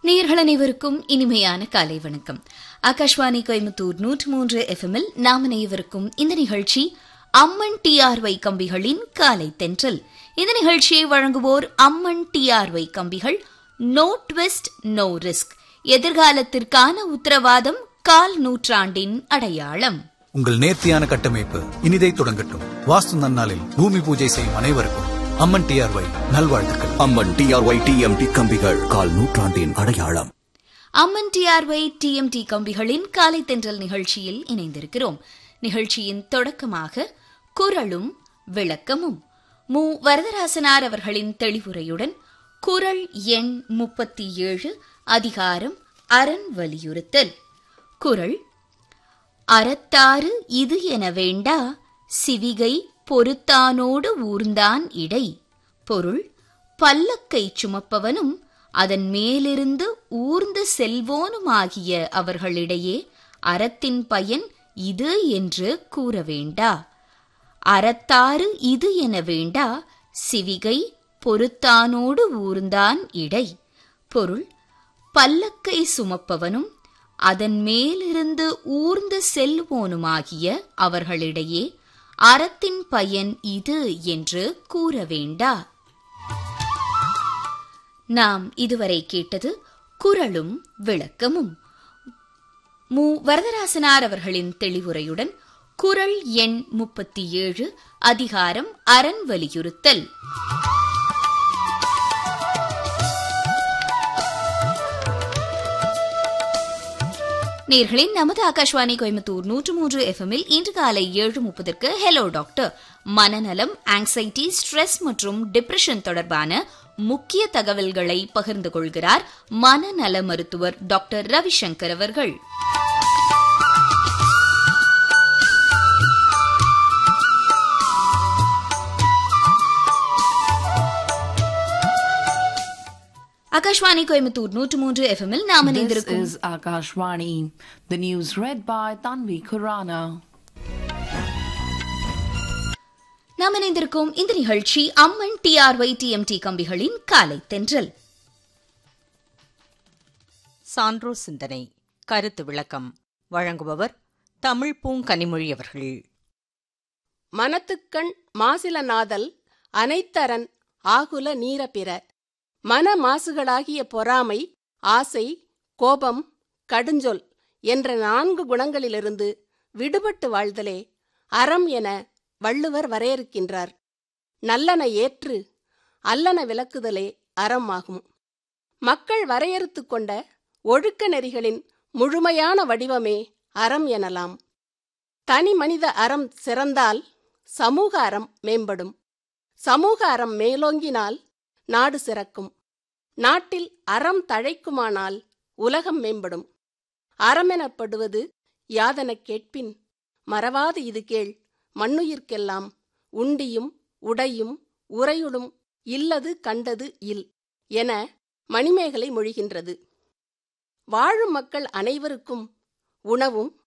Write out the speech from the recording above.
நேர்கள் அனைவருக்கும் இனிமையான காலை வணக்கம் ஆகாஷ்வாணி கோயம்புத்தூர் நூற்று மூன்று எஃப்எம்மில் நாம் அனைவருக்கும் இந்த நிகழ்ச்சி அம்மன் டிஆர்ஒய் கம்பிகளின் காலை தென்றல் இந்த நிகழ்ச்சியை வழங்குவோர் அம்மன் டிஆர்ஒய் கம்பிகள் நோ ட்விஸ்ட் நோ ரிஸ்க் எதிர்காலத்திற்கான உத்தரவாதம் கால் நூற்றாண்டின் அடையாளம் உங்கள் நேர்த்தியான கட்டமைப்பு இனிதை தொடங்கட்டும் வாஸ்து நன்னாளில் பூமி பூஜை செய்யும் அனைவருக்கும் அம்மன் டிஆர்ஒய் நல்வாழ்த்துக்கள் அம்மன் டிஆர்ஒய் டிஎம்டி கம்பிகள் கால் நூற்றாண்டின் அடையாளம் அம்மன் டிஆர்ஒய் டிஎம்டி கம்பிகளின் காலை தென்றல் நிகழ்ச்சியில் இணைந்திருக்கிறோம் நிகழ்ச்சியின் தொடக்கமாக குரலும் விளக்கமும் மு வரதராசனார் அவர்களின் தெளிவுரையுடன் குரல் எண் முப்பத்தி ஏழு அதிகாரம் அரண் வலியுறுத்தல் குரல் அறத்தாறு இது என வேண்டா சிவிகை பொறுத்தானோடு ஊர்ந்தான் இடை பொருள் பல்லக்கை சுமப்பவனும் அதன் மேலிருந்து ஊர்ந்து செல்வோனுமாகிய அவர்களிடையே அறத்தின் பயன் இது என்று கூற வேண்டா அறத்தாறு இது என வேண்டா சிவிகை பொறுத்தானோடு ஊர்ந்தான் இடை பொருள் பல்லக்கை சுமப்பவனும் அதன் மேலிருந்து ஊர்ந்து செல்வோனுமாகிய அவர்களிடையே அறத்தின் பயன் இது என்று கூற வேண்டா நாம் இதுவரை கேட்டது குரலும் விளக்கமும் மு வரதராசனார் அவர்களின் தெளிவுரையுடன் குரல் எண் முப்பத்தி ஏழு அதிகாரம் அரண் வலியுறுத்தல் நேர்களின் நமது ஆகாஷ்வாணி கோயம்புத்தூர் நூற்று மூன்று எஃப்எம்மில் இன்று காலை ஏழு முப்பதற்கு ஹெலோ டாக்டர் மனநலம் ஆங்ஸைட்டி ஸ்ட்ரெஸ் மற்றும் டிப்ரெஷன் தொடர்பான முக்கிய தகவல்களை பகிர்ந்து கொள்கிறார் மனநல மருத்துவர் டாக்டர் ரவிசங்கர் அவர்கள் ஆகாஷ்வாணி கோயம்புத்தூர் நூற்று மூன்று எஃப்எம்மில் நாம் This இணைந்திருக்கும் is Akashvani. The news read by Tanvi Kurana. நாம் இணைந்திருக்கும் இந்த நிகழ்ச்சி அம்மன் டிஆர்ஒய் டிஎம்டி கம்பிகளின் காலை தென்றல் சான்றோ சிந்தனை கருத்து விளக்கம் வழங்குபவர் தமிழ் பூங்கனிமொழி அவர்கள் மனத்துக்கண் மாசிலநாதல் அனைத்தரன் ஆகுல நீரபிற மன மாசுகளாகிய பொறாமை ஆசை கோபம் கடுஞ்சொல் என்ற நான்கு குணங்களிலிருந்து விடுபட்டு வாழ்தலே அறம் என வள்ளுவர் வரையறுக்கின்றார் நல்லன ஏற்று அல்லன விளக்குதலே அறம் ஆகும் மக்கள் வரையறுத்துக் கொண்ட ஒழுக்க நெறிகளின் முழுமையான வடிவமே அறம் எனலாம் தனி மனித அறம் சிறந்தால் சமூக அறம் மேம்படும் சமூக அறம் மேலோங்கினால் நாடு சிறக்கும் நாட்டில் அறம் தழைக்குமானால் உலகம் மேம்படும் அறமெனப்படுவது யாதெனக் கேட்பின் மறவாது இது கேள் மண்ணுயிர்க்கெல்லாம் உண்டியும் உடையும் உறையுளும் இல்லது கண்டது இல் என மணிமேகலை மொழிகின்றது வாழும் மக்கள் அனைவருக்கும் உணவும்